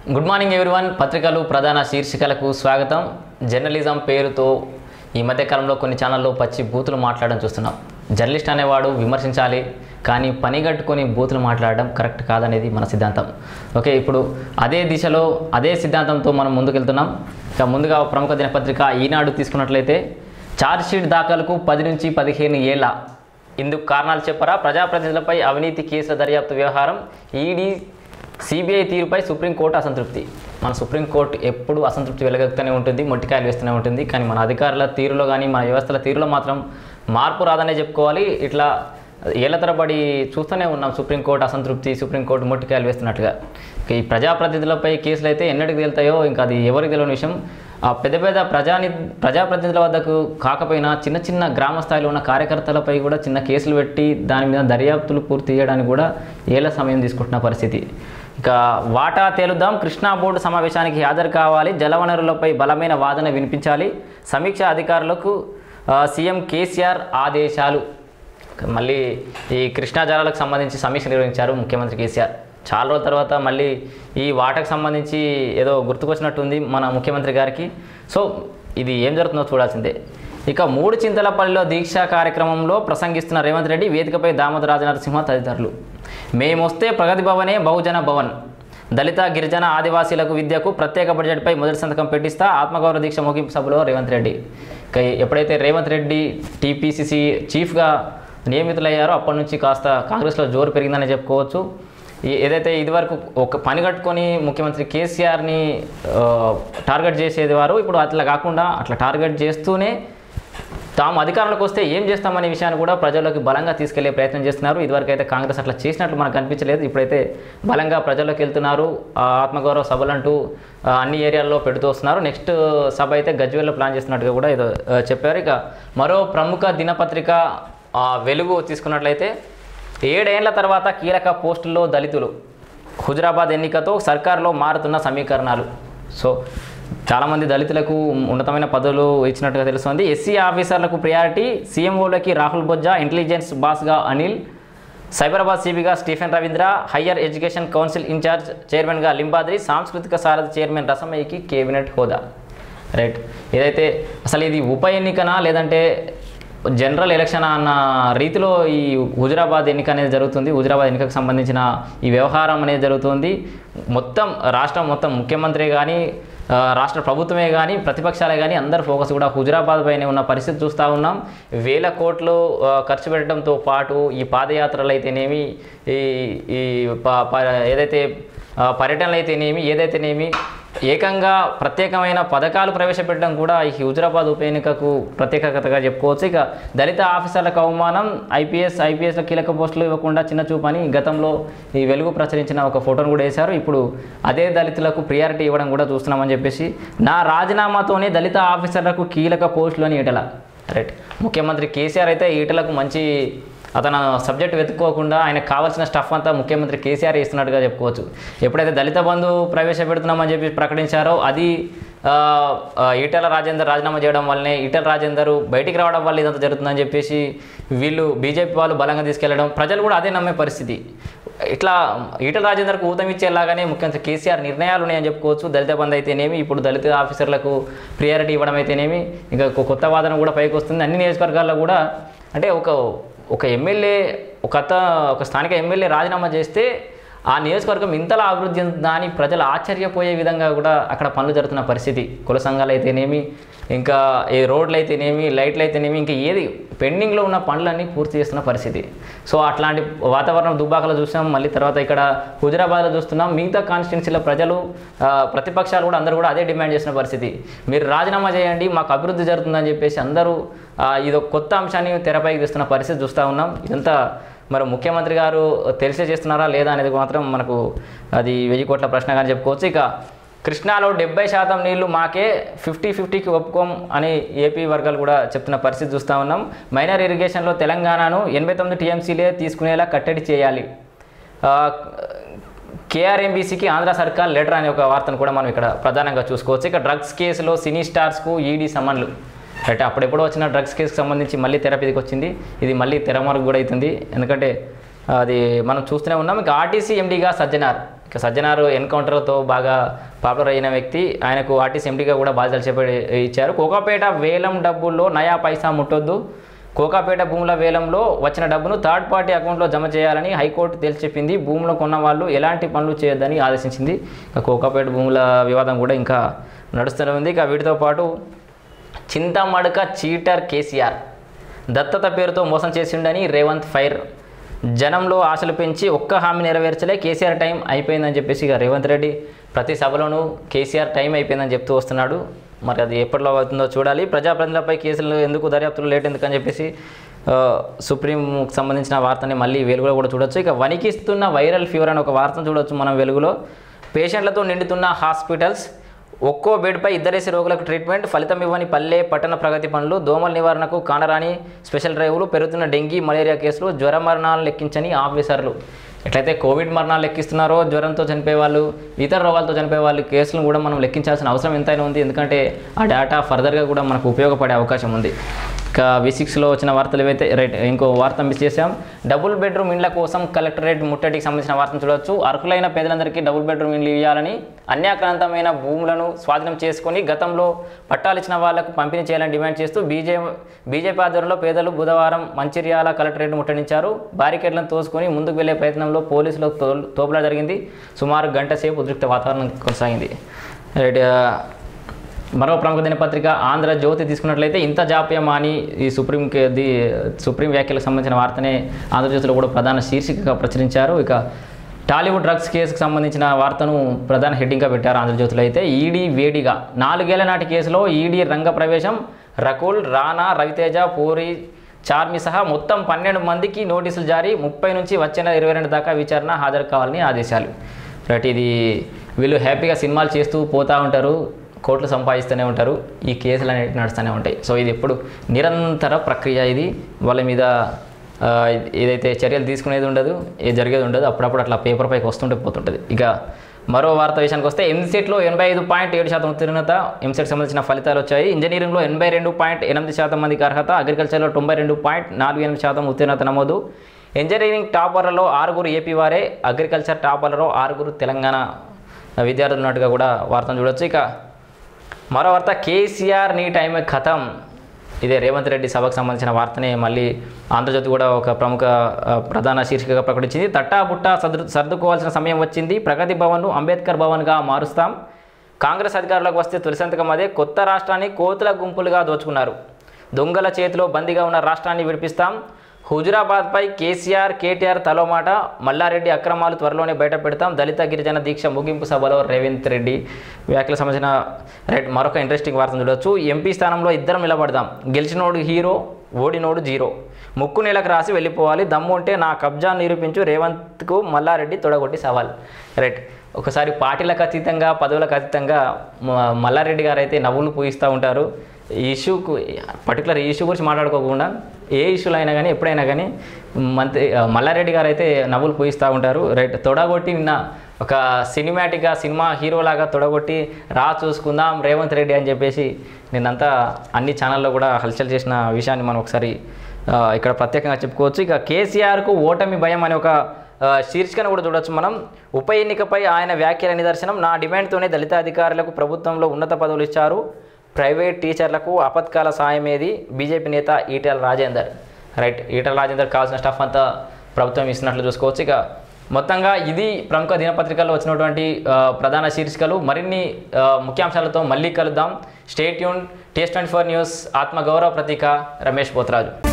good morning everyone పత్రికలు ప్రధాన శీర్షికలకు స్వాగతం జర్నలిజం పేరుతో ఈ మధ్యకాలంలో కొన్ని ఛానల్లో పచ్చి బూతులు మాట్లాడడం చూస్తున్నాం జర్నలిస్ట్ అనేవాడు విమర్శించాలి కానీ పని కట్టుకొని బూతులు మాట్లాడడం కరెక్ట్ కాదనేది మన సిద్ధాంతం ఓకే ఇప్పుడు అదే దిశలో అదే సిద్ధాంతంతో మనం ముందుకెళ్తున్నాం ఇక ముందుగా ప్రముఖ దినపత్రిక ఈనాడు తీసుకున్నట్లయితే ఛార్జ్ షీట్ దాఖలకు పది నుంచి పదిహేను ఏళ్ళ ఇందుకు కారణాలు చెప్పరా ప్రజాప్రతినిధులపై అవినీతి కేసుల దర్యాప్తు వ్యవహారం ఈడీ సిబిఐ తీరుపై సుప్రీంకోర్టు అసంతృప్తి మన సుప్రీంకోర్టు ఎప్పుడు అసంతృప్తి వెలగలుగుతూనే ఉంటుంది మొట్టికాయలు వేస్తూనే ఉంటుంది కానీ మన అధికారుల తీరులో కానీ మన వ్యవస్థల తీరులో మాత్రం మార్పు రాదనే చెప్పుకోవాలి ఇట్లా ఏళ్ల తరబడి చూస్తూనే ఉన్నాం సుప్రీంకోర్టు అసంతృప్తి సుప్రీంకోర్టు మొట్టికాయలు వేస్తున్నట్టుగా ఇక ఈ ప్రజాప్రతినిధులపై కేసులు అయితే ఎన్నటికి వెళ్తాయో ఇంకా అది ఎవరికి తెలియని విషయం ఆ పెద్ద పెద్ద ప్రజాని ప్రజాప్రతినిధుల వద్దకు కాకపోయినా చిన్న చిన్న గ్రామ స్థాయిలో ఉన్న కార్యకర్తలపై కూడా చిన్న కేసులు పెట్టి దాని మీద దర్యాప్తులు పూర్తి చేయడానికి కూడా ఏళ్ళ సమయం తీసుకుంటున్న పరిస్థితి ఇక వాటా తేలుద్దాం కృష్ణా బోర్డు సమావేశానికి హాజరు కావాలి జలవనరులపై బలమైన వాదన వినిపించాలి సమీక్ష అధికారులకు ఆ, సీఎం కేసీఆర్ ఆదేశాలు మళ్ళీ ఈ కృష్ణా జలాలకు సంబంధించి సమీక్ష నిర్వహించారు ముఖ్యమంత్రి కేసీఆర్ చాలా రోజుల తర్వాత మళ్ళీ ఈ వాటకు సంబంధించి ఏదో గుర్తుకొచ్చినట్టుంది మన ముఖ్యమంత్రి గారికి సో ఇది ఏం జరుగుతుందో చూడాల్సిందే ఇక మూడు చింతలపల్లిలో దీక్ష కార్యక్రమంలో ప్రసంగిస్తున్న రేవంత్ రెడ్డి వేదికపై దామోదర రాజనరసింహ తదితరులు మేమొస్తే ప్రగతి భవనే బహుజన భవన్ దళిత గిరిజన ఆదివాసీలకు విద్యకు ప్రత్యేక బడ్జెట్పై మొదటి సంతకం పెట్టిస్తా ఆత్మగౌరవ దీక్ష ముగింపు సభలో రేవంత్ రెడ్డి ఇక ఎప్పుడైతే రేవంత్ రెడ్డి టీపీసీసీ చీఫ్గా నియమితులయ్యారో అప్పటి నుంచి కాస్త కాంగ్రెస్లో జోరు పెరిగిందని చెప్పుకోవచ్చు ఈ- ఏదైతే ఇదివరకు ఒక పని కట్టుకొని ముఖ్యమంత్రి కేసీఆర్ని ఆ, టార్గెట్ చేసేది వారు ఇప్పుడు అట్లా కాకుండా అట్లా టార్గెట్ చేస్తూనే తాము అధికారంలోకి వస్తే ఏం చేస్తామనే విషయాన్ని కూడా ప్రజల్లోకి బలంగా తీసుకెళ్లే ప్రయత్నం చేస్తున్నారు ఇదివరకు అయితే కాంగ్రెస్ అట్లా చేసినట్లు మనకు కనిపించలేదు ఇప్పుడైతే బలంగా ప్రజల్లోకి వెళ్తున్నారు ఆ ఆత్మగౌరవ సభలంటూ ఆ, అన్ని ఏరియాల్లో పెడుతూ వస్తున్నారు నెక్స్ట్ సభ అయితే గజ్వేల్లో ప్లాన్ చేస్తున్నట్టుగా కూడా ఏదో ఆ, చెప్పారు ఇక మరో ప్రముఖ దినపత్రిక ఆ, వెలుగు తీసుకున్నట్లయితే ఏడేళ్ల తర్వాత కీలక పోస్టుల్లో దళితులు హుజరాబాద్ ఎన్నికతో సర్కారులో మారుతున్న సమీకరణాలు సో చాలామంది దళితులకు ఉన్నతమైన పదవులు ఇచ్చినట్టుగా తెలుస్తుంది ఎస్సీ ఆఫీసర్లకు ప్రియారిటీ సీఎంఓలకి రాహుల్ బొజ్జా ఇంటెలిజెన్స్ బాస్గా అనిల్ సైబరాబాద్ సిబిగా Stephen Ravindra higher education council incharge చైర్మన్గా లింబాద్రి సాంస్కృతిక సారథి చైర్మన్ రసమయ్యకి కేబినెట్ హోదా రైట్ ఏదైతే అసలు ఇది ఉప ఎన్నికనా లేదంటే జనరల్ ఎలక్షన్ అన్న రీతిలో ఈ హుజురాబాద్ ఎన్నిక అనేది జరుగుతుంది హుజురాబాద్ ఎన్నికకు సంబంధించిన ఈ వ్యవహారం అనేది జరుగుతుంది మొత్తం రాష్ట్రం మొత్తం ముఖ్యమంత్రి కానీ ఆ, రాష్ట్ర ప్రభుత్వమే కానీ ప్రతిపక్షాలే కానీ అందరు ఫోకస్ కూడా హుజురాబాద్ పైనే ఉన్న పరిస్థితి చూస్తూ ఉన్నాం వేల కోట్లు ఆ, ఖర్చు పెట్టడంతో పాటు ఈ పాదయాత్రలు అయితేనేమి ఈ ఈ ప- ప- ఏదైతే ఆ, పర్యటనలు అయితేనేమి ఏదైతేనేమి ఏకంగా ప్రత్యేకమైన పథకాలు ప్రవేశపెట్టడం కూడా ఈ హుజురాబాద్ ఉప ఎన్నికకు ప్రత్యేకతగా చెప్పుకోవచ్చు ఇక దళిత ఆఫీసర్లకు అవమానం ఐపీఎస్ ఐపీఎస్ల కీలక పోస్టులు ఇవ్వకుండా చిన్న చూపని గతంలో ఈ వెలుగు ప్రచురించిన ఒక ఫోటోను కూడా వేశారు ఇప్పుడు అదే దళితులకు ప్రియారిటీ ఇవ్వడం కూడా చూస్తున్నామని చెప్పేసి నా రాజీనామాతోనే దళిత ఆఫీసర్లకు కీలక పోస్టులు అని ఈటల రైట్ ముఖ్యమంత్రి కేసీఆర్ అయితే ఈటలకు మంచి అతను సబ్జెక్ట్ వెతుక్కోకుండా ఆయనకు కావాల్సిన స్టఫ్ అంతా ముఖ్యమంత్రి కేసీఆర్ ఇస్తున్నట్టుగా చెప్పుకోవచ్చు ఎప్పుడైతే దళిత బంధు ప్రవేశపెడుతున్నామని చెప్పి ప్రకటించారో అది ఆ, ఆ, ఈటెల రాజేందర్ రాజీనామా చేయడం వల్లనే ఈటెల రాజేందర్ బయటికి రావడం వల్ల ఇదంతా జరుగుతుందని చెప్పేసి వీళ్ళు బీజేపీ వాళ్ళు బలంగా తీసుకెళ్లడం ప్రజలు కూడా అదే నమ్మే పరిస్థితి ఇట్లా ఈటల రాజేందర్కు ఊతం ఇచ్చేలాగానే ముఖ్యమంత్రి కేసీఆర్ నిర్ణయాలు ఉన్నాయని చెప్పుకోవచ్చు దళిత బంధు అయితేనేమి ఇప్పుడు దళిత ఆఫీసర్లకు ప్రియారిటీ ఇవ్వడం అయితేనేమి ఇంకా ఒక కొత్త వాదన కూడా పైకి వస్తుంది అన్ని నియోజకవర్గాల్లో కూడా అంటే ఒక ఒక ఎమ్మెల్యే ఒక అత్త ఒక స్థానిక ఎమ్మెల్యే రాజీనామా చేస్తే ఆ నియోజకవర్గం ఇంతలా అభివృద్ధి చెందుతుందా అని ప్రజలు ఆశ్చర్యపోయే విధంగా కూడా అక్కడ పనులు జరుగుతున్న పరిస్థితి కుల సంఘాలు అయితేనేమి ఇంకా ఏ రోడ్లు అయితేనేమి లైట్లు అయితేనేమి ఇంకా ఏది పెండింగ్లో ఉన్న పనులన్నీ పూర్తి చేస్తున్న పరిస్థితి సో అట్లాంటి వాతావరణం దుబ్బాకలో చూసాం మళ్ళీ తర్వాత ఇక్కడ హుజరాబాద్లో చూస్తున్నాం మిగతా కాన్స్టిట్యున్సీల ప్రజలు ఆ, ప్రతిపక్షాలు కూడా అందరూ కూడా అదే డిమాండ్ చేసిన పరిస్థితి మీరు రాజీనామా చేయండి మాకు అభివృద్ధి జరుగుతుందని చెప్పేసి అందరూ ఆ, ఇది ఒక కొత్త అంశాన్ని తెరపైకి తెస్తున్న పరిస్థితి చూస్తూ ఉన్నాం ఇదంతా మరి ముఖ్యమంత్రి గారు తెలిసే చేస్తున్నారా లేదా అనేది మాత్రం మనకు అది వెయ్యి కోట్ల ప్రశ్నగా అని చెప్పుకోవచ్చు ఇక కృష్ణాలో డెబ్బై శాతం నీళ్లు మాకే ఫిఫ్టీ ఫిఫ్టీకి ఒప్పుకోం అని ఏపీ వర్గాలు కూడా చెప్తున్న పరిస్థితి చూస్తూ ఉన్నాం మైనర్ ఇరిగేషన్లో తెలంగాణను ఎనభై తొమ్మిది టీఎంసీలే తీసుకునేలా కట్టడి చేయాలి ఆ, కేఆర్ఎంబీసీకి ఆంధ్ర సర్కార్ లెటర్ అనే ఒక వార్తను కూడా మనం ఇక్కడ ప్రధానంగా చూసుకోవచ్చు ఇక డ్రగ్స్ కేసులో సినీ స్టార్స్కు ఈడీ సమన్లు అంటే అప్పుడెప్పుడో వచ్చిన డ్రగ్స్ కేసుకు సంబంధించి మళ్ళీ తెరపీదికి వచ్చింది ఇది మళ్ళీ తెరమరుగు కూడా అవుతుంది ఎందుకంటే అది మనం చూస్తూనే ఉన్నాం ఇక ఆర్టీసీ ఎండీగా సజ్జనార్ ఇక ఇక సజ్జనారు ఎన్కౌంటర్తో బాగా పాపులర్ అయిన వ్యక్తి ఆయనకు ఆర్టీసీ ఎండీగా కూడా బాధ్యతలు చేపట్టి ఇచ్చారు కోకాపేట వేలం డబ్బుల్లో నయా పైసా ముట్టొద్దు కోకాపేట భూముల వేలంలో వచ్చిన డబ్బును థర్డ్ పార్టీ అకౌంట్లో జమ చేయాలని హైకోర్టు తేల్చి చెప్పింది భూములు కొన్న వాళ్ళు ఎలాంటి పనులు చేయొద్దని ఆదేశించింది ఇక కోకాపేట భూముల వివాదం కూడా ఇంకా నడుస్తూనే ఉంది ఇక వీటితో పాటు చింతమడక చీటర్ కేసీఆర్ దత్తత పేరుతో మోసం చేసిండని రేవంత్ ఫైర్ జనంలో ఆశలు పెంచి ఒక్క హామీ నెరవేర్చలే కేసీఆర్ టైం అయిపోయిందని చెప్పేసి ఇక రేవంత్ రెడ్డి ప్రతి సభలోనూ కేసీఆర్ టైం అయిపోయిందని చెప్తూ వస్తున్నాడు మరి అది ఎప్పటిలో అవుతుందో చూడాలి ప్రజాప్రతినిధులపై కేసులు ఎందుకు దర్యాప్తులు లేట్ ఎందుకని చెప్పేసి ఆ, సుప్రీంకి సంబంధించిన వార్తని మళ్ళీ వెలుగులో కూడా చూడొచ్చు ఇక వణికిస్తున్న వైరల్ ఫీవర్ అనే ఒక వార్తను చూడొచ్చు మనం వెలుగులో పేషెంట్లతో నిండుతున్న హాస్పిటల్స్ ఒక్కో బెడ్పై ఇద్దరేసి రోగులకు ట్రీట్మెంట్ ఫలితం ఇవ్వని పల్లె పట్టణ ప్రగతి పనులు దోమల నివారణకు కానరాని స్పెషల్ డ్రైవులు పెరుగుతున్న డెంగీ మలేరియా కేసులు జ్వర మరణాలు లెక్కించని ఆఫీసర్లు ఎట్లయితే కోవిడ్ మరణాలు లెక్కిస్తున్నారో జ్వరంతో చనిపోయే వాళ్ళు ఇతర రోగాలతో చనిపోయే వాళ్ళు కేసులను కూడా మనం లెక్కించాల్సిన అవసరం ఎంతైనా ఉంది ఎందుకంటే ఆ డేటా ఫర్దర్గా కూడా మనకు ఉపయోగపడే అవకాశం ఉంది ఇక వి సిక్స్లో వచ్చిన వార్తలు ఏవైతే రైట్ ఇంకో వార్త మిస్ చేసాం డబుల్ బెడ్రూమ్ ఇండ్ల కోసం కలెక్టరేట్ ముట్టడికి సంబంధించిన వార్తను చూడవచ్చు అర్హులైన పేదలందరికీ డబుల్ బెడ్రూమ్ ఇండ్లు ఇవ్వాలని అన్యాక్రాంతమైన భూములను స్వాధీనం చేసుకొని గతంలో పట్టాలు ఇచ్చిన వాళ్లకు పంపిణీ చేయాలని డిమాండ్ చేస్తూ బీజే బీజేపీ ఆధ్వర్యంలో పేదలు బుధవారం మంచిర్యాల కలెక్టరేట్ ముట్టడించారు బారికేడ్లను తోసుకొని ముందుకు వెళ్లే ప్రయత్నంలో పోలీసులకు తో తోపులా జరిగింది సుమారు గంట సేపు ఉద్రిక్త వాతావరణం కొనసాగింది రైట్ ఆ, మరో ప్రముఖ దినపత్రిక ఆంధ్ర జ్యోతి తీసుకున్నట్లయితే ఇంత జాప్యమా అని ఈ సుప్రీం కే- ది సుప్రీం వ్యాఖ్యలకు సంబంధించిన వార్తనే ఆంధ్రజ్యోతిలో కూడా ప్రధాన శీర్షికగా ప్రచురించారు ఇక టాలీవుడ్ డ్రగ్స్ కేసుకు సంబంధించిన వార్తను ప్రధాన హెడ్డింగ్గా పెట్టారు ఆంధ్రజ్యోతిలో అయితే ఈడీ వేడిగా నాలుగేళ్ల నాటి కేసులో ఈడీ రంగ ప్రవేశం రకుల్ రానా రవితేజ పూరి చార్మి సహా మొత్తం పన్నెండు మందికి నోటీసులు జారీ ముప్పై నుంచి వచ్చే నెల ఇరవై రెండు దాకా విచారణ హాజరు కావాలని ఆదేశాలు రైట్ ఇది వీళ్ళు హ్యాపీగా సినిమాలు చేస్తూ పోతూ ఉంటారు కోట్లు సంపాదిస్తూనే ఉంటారు ఈ కేసులు అనేవి నడుస్తూనే ఉంటాయి సో ఇది ఎప్పుడు నిరంతర ప్రక్రియ ఇది వాళ్ళ మీద ఆ, ఏదైతే చర్యలు తీసుకునేది ఉండదు ఏ జరిగేది ఉండదు అప్పుడప్పుడు అట్లా పేపర్ పైకి వస్తుంటే పోతుంటుంది ఇక మరో వార్త విషయానికి వస్తే ఎంసెట్లో ఎనభై ఐదు పాయింట్ ఏడు శాతం ఉత్తీర్ణత ఎంసెట్ సంబంధించిన ఫలితాలు వచ్చాయి ఇంజనీరింగ్లో ఎనభై రెండు పాయింట్ ఎనిమిది శాతం మందికి అర్హత అగ్రికల్చర్లో తొంభై రెండు పాయింట్ నాలుగు ఎనిమిది శాతం ఉత్తీర్ణత నమోదు ఇంజనీరింగ్ టాపర్లలో ఆరుగురు ఏపీ వారే అగ్రికల్చర్ టాపర్లలో ఆరుగురు తెలంగాణ విద్యార్థులు ఉన్నట్టుగా కూడా వార్తను చూడొచ్చు ఇక మరో వార్త కేసీఆర్ నీ టైం ఖతం ఇదే రేవంత్ రెడ్డి సభకు సంబంధించిన వార్తనే మళ్ళీ ఆంధ్రజ్యోతి కూడా ఒక ప్రముఖ ఆ, ప్రధాన శీర్షికగా ప్రకటించింది తట్టా బుట్టా సర్దు సర్దుకోవాల్సిన సమయం వచ్చింది ప్రగతి భవన్ను అంబేద్కర్ భవన్గా మారుస్తాం కాంగ్రెస్ అధికారంలోకి వస్తే తొలి సంతకం అదే కొత్త రాష్ట్రాన్ని కోతుల గుంపులుగా దోచుకున్నారు దొంగల చేతిలో బందీగా ఉన్న రాష్ట్రాన్ని విడిపిస్తాం హుజురాబాద్పై కేసీఆర్ కేటీఆర్ తలో మాట మల్లారెడ్డి అక్రమాలు త్వరలోనే బయట పెడతాం దళిత గిరిజన దీక్ష ముగింపు సభలో రేవంత్ రెడ్డి వ్యాఖ్యలకు సంబంధించిన రైట్ మరొక ఇంట్రెస్టింగ్ వార్తను చూడొచ్చు ఎంపీ స్థానంలో ఇద్దరం నిలబడదాం గెలిచినోడు హీరో ఓడినోడు జీరో ముక్కు నెలకు రాసి వెళ్ళిపోవాలి దమ్ము ఉంటే నా కబ్జా నిరూపించు రేవంత్కు మల్లారెడ్డి తొడగొట్టి సవాల్ రైట్ ఒకసారి పార్టీలకు అతీతంగా పదవులకు అతీతంగా మ- మల్లారెడ్డి గారు అయితే నవ్వులు పూయిస్తూ ఉంటారు ఈ ఇష్యూకు పర్టికులర్ ఈ ఇష్యూ గురించి మాట్లాడుకోకుండా ఏ ఇష్యూలో అయినా కానీ ఎప్పుడైనా కానీ మంత్రి ఆ, మల్లారెడ్డి గారు అయితే నవ్వులు పూయిస్తూ ఉంటారు రైట్ తొడగొట్టి నిన్న ఒక సినిమాటిక్గా సినిమా హీరోలాగా తొడగొట్టి రా చూసుకుందాం రేవంత్ రెడ్డి అని చెప్పేసి నిన్నంతా అన్ని ఛానల్లో కూడా హల్చల్ చేసిన విషయాన్ని మనం ఒకసారి ఆ, ఇక్కడ ప్రత్యేకంగా చెప్పుకోవచ్చు ఇక కేసీఆర్కు ఓటమి భయం అనే ఒక ఆ, శీర్షికను కూడా చూడొచ్చు మనం ఉప ఎన్నికపై ఆయన వ్యాఖ్యల నిదర్శనం నా డిమాండ్తోనే దళిత అధికారులకు ప్రభుత్వంలో ఉన్నత పదవులు ఇచ్చారు ప్రైవేట్ టీచర్లకు ఆపత్కాల సాయం ఏది బీజేపీ నేత ఈటెల రాజేందర్ రైట్ ఈటెల రాజేందర్ కావాల్సిన స్టఫ్ అంతా ప్రభుత్వం ఇస్తున్నట్లు చూసుకోవచ్చు ఇక మొత్తంగా ఇది ప్రముఖ దినపత్రికల్లో వచ్చినటువంటి ఆ, ప్రధాన శీర్షికలు మరిన్ని ఆ, ముఖ్యాంశాలతో మళ్ళీ కలుద్దాం స్టేట్ యూన్ టేస్ట్ ట్వంటీ ఫోర్ న్యూస్ ఆత్మగౌరవ ప్రతీక రమేష్ పోతరాజు